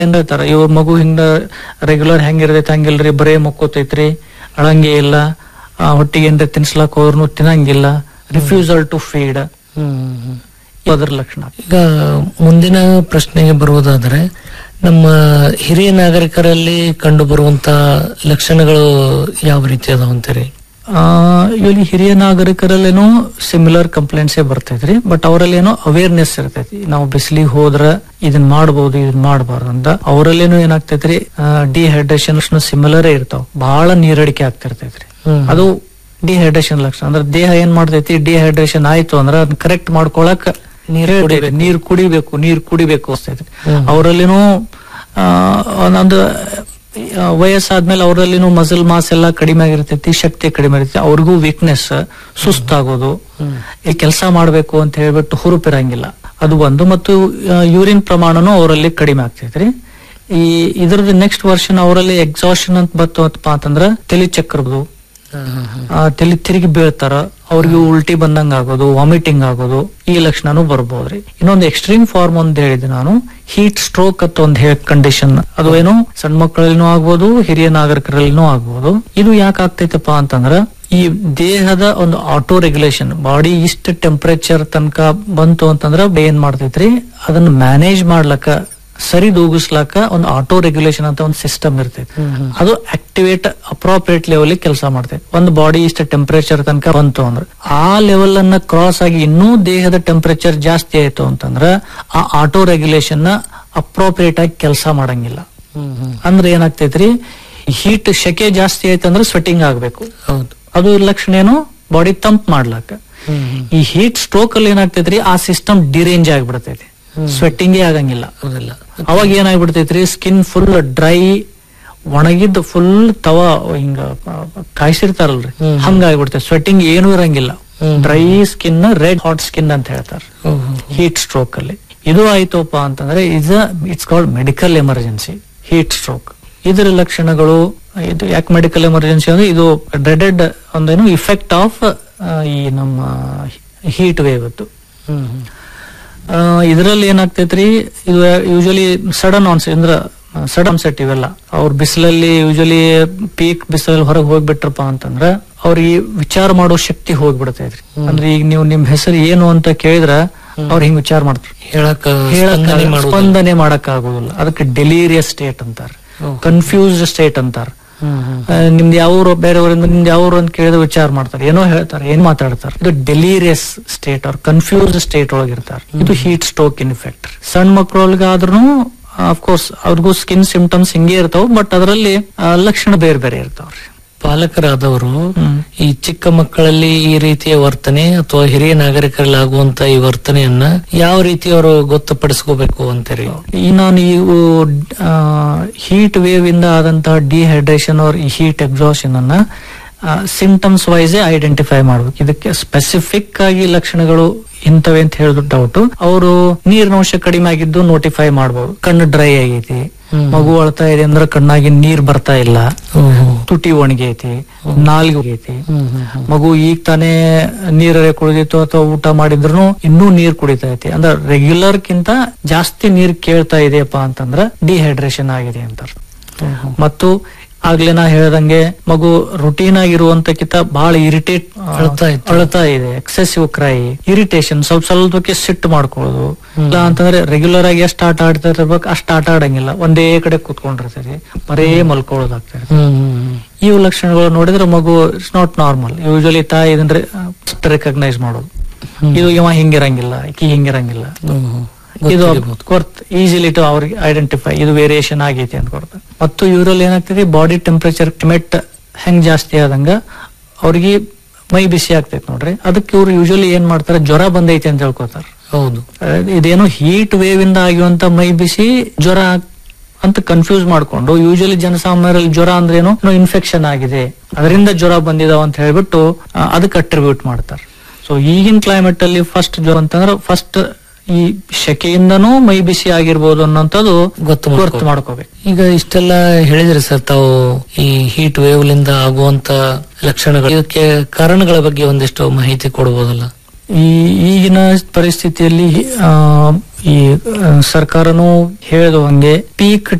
ಏನ್ ಹೇಳ್ತಾರ ಇವ್ರ ಮಗು ಹಿಂಗ ರೆಗ್ಯುಲರ್ ಹೆಂಗಿರ್ತೈತಿ ಹಂಗಿಲ್ರಿ ಬರೇ ಮಕ್ಕೋತೈತ್ರಿ ಅಳಂಗೆ ಇಲ್ಲ ಆ, ಹೊಟ್ಟಿಗೆ ಏನ್ರ ತಿನ್ಸ್ಲಾಕ್ ಹೋದ್ರೂ ತಿನ್ನಂಗಿಲ್ಲ ರಿಫ್ಯೂಸಲ್ ಟು ಫೀಡ್ ಅದ್ರ ಲಕ್ಷಣ ಈಗ ಮುಂದಿನ ಪ್ರಶ್ನೆಗೆ ಬರುವುದಾದರೆ ನಮ್ಮ ಹಿರಿಯ ನಾಗರಿಕರಲ್ಲಿ ಕಂಡು ಬರುವಂತ ಲಕ್ಷಣಗಳು ಯಾವ ರೀತಿ ಅದಾವ ಅಂತೀರಿ ಇಲ್ಲಿ ಹಿರಿಯ ನಾಗರಿಕರಲ್ಲೇನೋ ಸಿಮಿಲರ್ ಕಂಪ್ಲೇಂಟ್ಸ್ ಬರ್ತೈತ್ರಿ ಬಟ್ ಅವರಲ್ಲಿ ಏನೋ ಅವೇರ್ನೆಸ್ ಇರ್ತೈತಿ ನಾವು ಬಿಸಿಲಿಗೆ ಹೋದ್ರ ಇದನ್ ಮಾಡ್ಬೋದು ಇದನ್ ಮಾಡಬಾರ್ದು ಅಂತ ಅವರಲ್ಲೇನೋ ಏನಾಗ್ತೈತ್ರಿ ಡಿಹೈಡ್ರೇಷನ್ ಸಿಮಿಲರ್ ಇರ್ತಾವ ಬಹಳ ನೀರಡಿಕೆ ಆಗ್ತಿರ್ತೈತ್ರಿ ಹ್ಮ್. ಅದು ಡಿಹೈಡ್ರೇಷನ್ ಲಕ್ಷಣ ಅಂದ್ರೆ ದೇಹ ಏನ್ ಮಾಡ್ತೈತಿ ಡಿಹೈಡ್ರೇಷನ್ ಆಯ್ತು ಅಂದ್ರೆ ಅದನ್ನ ಕರೆಕ್ಟ್ ಮಾಡ್ಕೊಳಕ್ ನೀರ್ ಕುಡಿಬೇಕು ನೀರ್ ಕುಡಿಬೇಕು ನೀರ್ ಕುಡಿಬೇಕು ಅನ್ಸ್ತೈತಿ ಅವರಲ್ಲಿನೂ ಒಂದೊಂದು ಆ, ವಯಸ್ಸಾದ್ಮೇಲೆ ಅವರಲ್ಲಿನೂ ಮಸಲ್ ಮಾಸ್ ಎಲ್ಲ ಕಡಿಮೆ ಆಗಿರ್ತೈತಿ ಶಕ್ತಿ ಕಡಿಮೆ ಇರ್ತೈತಿ ಅವ್ರಿಗೂ ವೀಕ್ನೆಸ್ ಸುಸ್ತಾಗೋದು ಈ ಕೆಲಸ ಮಾಡ್ಬೇಕು ಅಂತ ಹೇಳ್ಬಿಟ್ಟು ಹುರುಪಿರಂಗಿಲ್ಲ ಅದು ಒಂದು ಮತ್ತು ಯೂರಿನ್ ಪ್ರಮಾಣನೂ ಅವರಲ್ಲಿ ಕಡಿಮೆ ಆಗ್ತೈತ್ರಿ ಈ ಇದ್ರದ್ದು ನೆಕ್ಸ್ಟ್ ವರ್ಷನ್ ಅವರಲ್ಲಿ ಎಕ್ಸಾಷನ್ ಅಂತ ಬರ್ತವಪ್ಪ ಅಂತಂದ್ರ ತಲೆ ಚಕ್ರದು ಆ, ತಲೆ ತಿರುಗಿ ಬೀಳ್ತಾರ ಅವ್ರಿಗೆ ಉಲ್ಟಿ ಬಂದಂಗ ಆಗೋದು ವಾಮಿಟಿಂಗ್ ಆಗೋದು ಈ ಲಕ್ಷಣನೂ ಬರ್ಬೋದ್ರಿ ಇನ್ನೊಂದು ಎಕ್ಸ್ಟ್ರೀಮ್ ಫಾರ್ಮ್ ಅಂತ ಹೇಳಿದೆ ನಾನು ಹೀಟ್ ಸ್ಟ್ರೋಕ್ ಅಂತ ಒಂದು ಕಂಡೀಷನ್ ಅದು ಏನು ಸಣ್ಣ ಮಕ್ಕಳಲ್ಲಿನೂ ಆಗ್ಬೋದು ಹಿರಿಯ ನಾಗರಿಕರಲ್ಲಿನೂ ಆಗ್ಬೋದು ಇದು ಯಾಕೆ ಆಗ್ತೈತಪ್ಪ ಅಂತಂದ್ರ ಈ ದೇಹದ ಒಂದು ಆಟೋ ರೆಗ್ಯುಲೇಷನ್ ಬಾಡಿ ಇಷ್ಟ ಟೆಂಪರೇಚರ್ ತನಕ ಬಂತು ಅಂತಂದ್ರ ಏನ್ ಮಾಡ್ತೈತ್ರಿ ಅದನ್ನ ಮ್ಯಾನೇಜ್ ಮಾಡ್ಲಕ್ಕ ಸರಿ ದೂಗಿಸ್ಲಾಕ ಒಂದು ಆಟೋ ರೆಗ್ಯುಲೇಷನ್ ಅಂತ ಒಂದು ಸಿಸ್ಟಮ್ ಇರ್ತೈತಿ ಅದು ಆಕ್ಟಿವೇಟ್ ಅಪ್ರೋಪ್ರಿಯೇಟ್ ಲೆವೆಲ್ ಕೆಲಸ ಮಾಡ್ತೈತಿ ಒಂದು ಬಾಡಿ ಇಷ್ಟ ಟೆಂಪರೇಚರ್ ತನಕ ಬಂತು ಅಂದ್ರೆ ಆ ಲೆವೆಲ್ ಅನ್ನ ಕ್ರಾಸ್ ಆಗಿ ಇನ್ನೂ ದೇಹದ ಟೆಂಪರೇಚರ್ ಜಾಸ್ತಿ ಆಯ್ತು ಅಂತಂದ್ರ ಆ ಆಟೋ ರೆಗ್ಯುಲೇಷನ್ ನ ಅಪ್ರೋಪ್ರಿಯೇಟ್ ಆಗಿ ಕೆಲಸ ಮಾಡಂಗಿಲ್ಲ ಅಂದ್ರೆ ಏನಾಗ್ತೈತ್ರಿ ಹೀಟ್ ಶೆಕೆ ಜಾಸ್ತಿ ಆಯ್ತಂದ್ರೆ ಸ್ವೆಟಿಂಗ್ ಆಗ್ಬೇಕು ಹೌದು ಅದು ಲಕ್ಷಣ ಏನು ಬಾಡಿ ತಂಪ್ ಮಾಡ್ಲಾಕ ಈ ಹೀಟ್ ಸ್ಟ್ರೋಕ್ ಅಲ್ಲಿ ಏನಾಗ್ತೈತ್ರಿ ಆ ಸಿಸ್ಟಮ್ ಡಿರೇಂಜ್ ಆಗ್ಬಿಡ್ತೈತಿ ಸ್ವೆಟ್ಟಿಂಗೇ ಆಗಂಗಿಲ್ಲ ಹೌದಿಲ್ಲ ಅವಾಗ ಏನಾಗ್ಬಿಡ್ತೈತ್ರಿ ಸ್ಕಿನ್ ಫುಲ್ ಡ್ರೈ ಒಣಗಿದ್ದ ಫುಲ್ ತವ ಹಿಂಗ ಆ, ಕಾಯ್ಸಿರ್ತಾರಲ್ರಿ ಹಂಗ ಆಗ್ಬಿಡ್ತೈತಿ ಸ್ವೆಟ್ಟಿಂಗ್ ಏನೂ ಇರಂಗಿಲ್ಲ dry skin red hot skin ಅಂತ ಹೇಳ್ತಾರೆ ಹೀಟ್ ಸ್ಟ್ರೋಕ್ ಅಲ್ಲಿ ಇದು ಆಯ್ತಪ್ಪ ಅಂತಂದ್ರೆ is it's called medical emergency heat stroke ಇದರ ಲಕ್ಷಣಗಳು ಇದು ಯಾಕೆ ಮೆಡಿಕಲ್ ಎಮರ್ಜೆನ್ಸಿ ಅಂದ್ರೆ ಇದು ಡ್ರೆಡೆಡ್ ಒಂದೇನು ಇಫೆಕ್ಟ್ ಆಫ್ ಈ ನಮ್ಮ ಹೀಟ್ ವೇವ್ ಅದು ಇದರಲ್ಲಿ ಏನಾಗ್ತೈತ್ರಿ ಇದು ಯೂಶಲಿ ಸಡನ್ ಆನ್ಸೆಟ್ ಅಂದ್ರ ಸಡನ್ ಸೆಟ್ ಇವೆಲ್ಲ ಅವ್ರ ಬಿಸಿಲಲ್ಲಿ ಯೂಶಲಿ ಪೀಕ್ ಬಿಸಿಲಲ್ಲಿ ಹೊರಗೆ ಹೋಗ್ಬಿಟ್ರಪ್ಪ ಅಂತಂದ್ರ ಅವ್ರಿಗೆ ವಿಚಾರ ಮಾಡೋ ಶಕ್ತಿ ಹೋಗ್ಬಿಡ್ತೈತ್ರಿ ಅಂದ್ರೆ ಈಗ ನೀವು ನಿಮ್ ಹೆಸರು ಏನು ಅಂತ ಕೇಳಿದ್ರ ಅವ್ರು ಹಿಂಗ್ ವಿಚಾರ ಮಾಡ್ತಾರೆ ಹೇಳಕ್ ಹೇಳಕ್ ಸ್ಪಂದನೆ ಮಾಡೋದು. ಸ್ಪಂದನೆ ಮಾಡಕ್ ಆಗೋದಿಲ್ಲ ಅದಕ್ಕೆ ಡೆಲೀರಿಯಸ್ ಸ್ಟೇಟ್ ಅಂತಾರ ಕನ್ಫ್ಯೂಸ್ಡ್ ಸ್ಟೇಟ್ ಅಂತಾರ ಆ, ನಿಮ್ದು ಯಾವ ಬೇರೆಯವರಿಂದ ನಿಮ್ದು ಯಾವ ಅಂತ ಕೇಳಿದ್ರೆ ವಿಚಾರ ಮಾಡ್ತಾರೆ ಏನೋ ಹೇಳ್ತಾರೆ ಏನ್ ಮಾತಾಡ್ತಾರೆ ಇದು ಡೆಲೀರಿಯಸ್ ಸ್ಟೇಟ್ ಅವ್ರ ಕನ್ಫ್ಯೂಸ್ಡ್ ಸ್ಟೇಟ್ ಒಳಗಿರ್ತಾರೆ ಇದು ಹೀಟ್ ಸ್ಟ್ರೋಕ್ ಇನ್ ಇಫೆಕ್ಟ್ ಸಣ್ಣ ಮಕ್ಕಳೊಳಗಾದ್ರೂ ಕೋರ್ಸ್ ಅವ್ರಿಗೂ ಸ್ಕಿನ್ ಸಿಂಪ್ಟಮ್ಸ್ ಹಿಂಗೆ ಇರ್ತಾವ ಬಟ್ ಅದರಲ್ಲಿ ಲಕ್ಷಣ ಬೇರೆ ಬೇರೆ ಇರ್ತಾವ್ರಿ ಪಾಲಕರಾದವರು ಹ್ಮ್. ಈ ಚಿಕ್ಕ ಮಕ್ಕಳಲ್ಲಿ ಈ ರೀತಿಯ ವರ್ತನೆ ಅಥವಾ ಹಿರಿಯ ನಾಗರಿಕರಲ್ಲಿ ಆಗುವಂತ ಈ ವರ್ತನೆಯನ್ನ ಯಾವ ರೀತಿ ಅವರು ಗೊತ್ತುಪಡಿಸ್ಕೋಬೇಕು ಅಂತೀರಿ ಈ ನಾನು ಈ ಹೀಟ್ ವೇವ್ ಇಂದ ಆದಂತಹ ಡಿಹೈಡ್ರೇಷನ್ ಅವ್ರ ಈ ಹೀಟ್ ಎಕ್ಸಾಷನ್ ಅನ್ನ ಸಿಂಟಮ್ಸ್ ವೈಸ್ ಐಡೆಂಟಿಫೈ ಮಾಡ್ಬೇಕು ಇದಕ್ಕೆ ಸ್ಪೆಸಿಫಿಕ್ ಆಗಿ ಲಕ್ಷಣಗಳು ಇಂಥವೆ ಅಂತ ಹೇಳಿದ್ರು ಡೌಟ್ ಅವರು ನೀರಿನ ಅಂಶ ಕಡಿಮೆ ಆಗಿದ್ದು ನೋಟಿಫೈ ಮಾಡಬಹುದು ಕಣ್ಣು ಡ್ರೈ ಆಗೈತಿ ಮಗು ಅಳ್ತಾ ಇದೆ ಅಂದ್ರೆ ಕಣ್ಣಾಗಿ ನೀರ್ ಬರ್ತಾ ಇಲ್ಲ ತುಟಿ ಒಣಗೈತಿ ನಾಲ್ಗೆ ಹೋಗೈತಿ ಮಗು ಈಗ ತಾನೇ ನೀರೇ ಕುಡಿದಿತ್ತು ಅಥವಾ ಊಟ ಮಾಡಿದ್ರು ಇನ್ನೂ ನೀರ್ ಕುಡಿತಾ ಐತಿ ಅಂದ್ರೆ ರೆಗ್ಯುಲರ್ ಕಿಂತ ಜಾಸ್ತಿ ನೀರ್ ಕೇಳ್ತಾ ಇದೆಯಪ್ಪ ಅಂತಂದ್ರ ಡಿಹೈಡ್ರೇಷನ್ ಆಗಿದೆ ಅಂತಾರ ಮತ್ತು ಆಗ್ಲೇ ನಾ ಹೇಳ್ದಂಗೆ ಮಗು ರುಟೀನ್ ಆಗಿರುವಂತಕ್ಕಿಂತ ಬಹಳ ಇರಿಟೇಟ್ ಅಳ್ತಾ ಇತ್ತು. ಅಳ್ತಾ ಇದೆ ಎಕ್ಸೆಸಿವ್ ಕ್ರೈ ಇರಿಟೇಷನ್ ಸ್ವಲ್ಪ ಸ್ವಲ್ಪಕ್ಕೆ ಸಿಟ್ಟು ಮಾಡ್ಕೊಳ್ಳೋದು ಇಲ್ಲ ಅಂತಂದ್ರೆ ರೆಗ್ಯುಲರ್ ಆಗಿ ಎಷ್ಟು ಆಟ ಆಡ್ತಾ ಇರ್ಬೇಕು ಅಷ್ಟು ಆಟ ಆಡಂಗಿಲ್ಲ ಒಂದೇ ಕಡೆ ಕೂತ್ಕೊಂಡಿರ್ತದೆ ಬರೇ ಮಲ್ಕೊಳ್ಳೋದಾಗ್ತದೆ ಇವು ಲಕ್ಷಣಗಳು ನೋಡಿದ್ರೆ ಮಗು ಇಟ್ಸ್ ನಾಟ್ ನಾರ್ಮಲ್ ಯೂಶಲಿ ತಾಯಿ ಇದನ್ನ ರೆಕಗ್ನೈಸ್ ಮಾಡೋದು ಇದು ಇವ ಹಿಂಗಿರಂಗಿಲ್ಲ ಈಕಿ ಹಿಂಗಿರಂಗಿಲ್ಲ ಇದು ಕೊರ್ತ್ ಈಸಿಲಿ ಟು ಅವ್ರಿಗೆ ಐಡೆಂಟಿಫೈ ಇದು ವೇರಿಯೇಷನ್ ಆಗೈತಿ ಅಂತ ಕೊಡ್ತಾರೆ ಮತ್ತು ಇವರಲ್ಲಿ ಏನಾಗ್ತದೆ ಬಾಡಿ ಟೆಂಪರೇಚರ್ ಕ್ಲೈಮೇಟ್ ಹೆಂಗ್ ಜಾಸ್ತಿ ಆದಂಗ ಅವ್ರಿಗೆ ಮೈ ಬಿಸಿ ಆಗ್ತೈತೆ ನೋಡ್ರಿ ಅದಕ್ಕೆ ಇವ್ರು ಯೂಶಲಿ ಏನ್ ಮಾಡ್ತಾರೆ ಜ್ವರ ಬಂದೈತಿ ಅಂತ ಹೇಳ್ಕೊತಾರ ಹೌದು ಇದೇನು ಹೀಟ್ ವೇವ್ ಇಂದ ಆಗಿರುವಂತ ಮೈ ಬಿಸಿ ಜ್ವರ ಅಂತ ಕನ್ಫ್ಯೂಸ್ ಮಾಡ್ಕೊಂಡು ಯೂಶಲಿ ಜನಸಾಮಾನ್ಯರಲ್ಲಿ ಜ್ವರ ಅಂದ್ರೆ ಏನು ಇನ್ಫೆಕ್ಷನ್ ಆಗಿದೆ ಅದರಿಂದ ಜ್ವರ ಬಂದಿದಾವ ಅಂತ ಹೇಳ್ಬಿಟ್ಟು ಆ, ಅದಕ್ಕೆ ಅಟ್ರಿಬ್ಯೂಟ್ ಮಾಡ್ತಾರೆ ಸೊ ಈಗಿನ ಕ್ಲೈಮೇಟ್ ಅಲ್ಲಿ ಫಸ್ಟ್ ಜ್ವರ ಅಂತಂದ್ರೆ ಫಸ್ಟ್ ಈ ಶೆಕೆಯಿಂದನೂ ಮೈ ಬಿಸಿ ಆಗಿರ್ಬೋದು ಅನ್ನೋಂಥದ್ದು ಗೊತ್ತು ಗೊತ್ತು ಮಾಡ್ಕೋಬೇಕು ಈಗ ಇಷ್ಟೆಲ್ಲ ಹೇಳಿದ್ರಿ ಸರ್ ತಾವು ಈ ಹೀಟ್ ವೇವ್ ಲಿಂದ ಆಗುವಂತ ಲಕ್ಷಣಗಳು ಇದಕ್ಕೆ ಕಾರಣಗಳ ಬಗ್ಗೆ ಒಂದಿಷ್ಟು ಮಾಹಿತಿ ಕೊಡಬಹುದಲ್ಲ ಈ ಈಗಿನ ಪರಿಸ್ಥಿತಿಯಲ್ಲಿ ಈ ಆ, ಸರ್ಕಾರನೂ ಹೇಳಿದ ಹಂಗೆ ಪೀಕ್